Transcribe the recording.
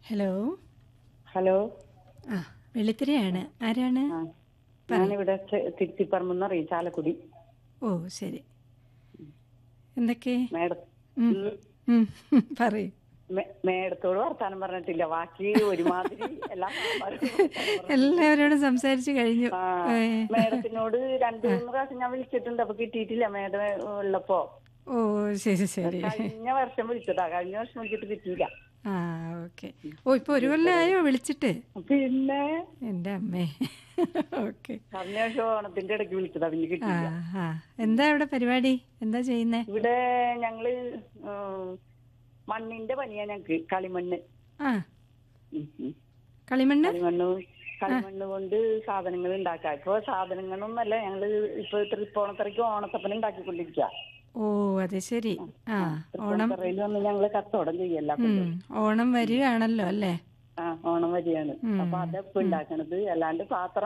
Hello hello ആ വെള്ളിത്തിരയാണ് ആരാണ് ആ ഞാനിവിടെ ചെ- തിരുത്തിപ്പറമ്പെന്ന് അറിയും ചാലക്കുടി ഓ ശരി എന്തൊക്കെ മേഡം ഉം. ഉം. ഉം, പറയൂ മേ- മേഡത്തോട് വർത്താനം പറഞ്ഞിട്ടില്ല ബാക്കി ഒരുമാതിരി എല്ലാ സാമ്പാറും എല്ലാവരോടും സംസാരിച്ചു കഴിഞ്ഞു ആ, ഏ, മേഡത്തിനോട് രണ്ടു മൂന്ന് പ്രാവശ്യം ഞാൻ വിളിച്ചിട്ടുണ്ട് അപ്പൊ കിട്ടിയിട്ടില്ല മേഡം ഉള്ളപ്പോ ഓ ശരി ശരി കഴിഞ്ഞ വർഷം വിളിച്ചതാ കഴിഞ്ഞ വർഷം വിളിച്ചിട്ട് കിട്ടിയില്ല ആ ഓക്കെ ഓ ഇപ്പൊ ഒരു കൊല്ലമായോ വിളിച്ചിട്ട് പിന്നെ എൻ്റെ അമ്മേ ഓക്കെ കഴിഞ്ഞ വർഷം ഓണത്തിന്റെ ഇടയ്ക്ക് വിളിച്ചതാ പിന്നെ ആ കിട്ടിയില്ല ആ എന്താ ഇവിടെ പരിപാടി എന്താ ചെയ്യുന്നേ ഇവിടെ ഞങ്ങള് ഉം, മണ്ണിന്റെ പണിയാ ഞങ്ങക്ക് കളിമണ്ണ് ആ ഉം, ഉം. കളിമണ്ണ് കളിമണ്ണ് കളിമണ്ണ് കൊണ്ട് സാധനങ്ങൾ ഉണ്ടാക്കാം ഇപ്പൊ സാധനങ്ങളൊന്നല്ല ഞങ്ങള് ഇപ്പൊ തൃപ്പോണത്തറയ്ക്ക് ഓണത്തപ്പന ഉണ്ടാക്കിക്കൊണ്ടിരിക്കുക ഓ അത് ശരി ആ ഓണം തൃപ്പൂണിത്തറയിൽ വന്ന് ഞങ്ങള് കച്ചവടം ചെയ്യല്ല ഉം, ഓണം വരികയാണല്ലോ അല്ലേ ആ ഓണം വരികയാണ് ഉം. അപ്പൊ അതൊക്കെ ഉണ്ടാക്കണത് അല്ലാണ്ട് പാത്രം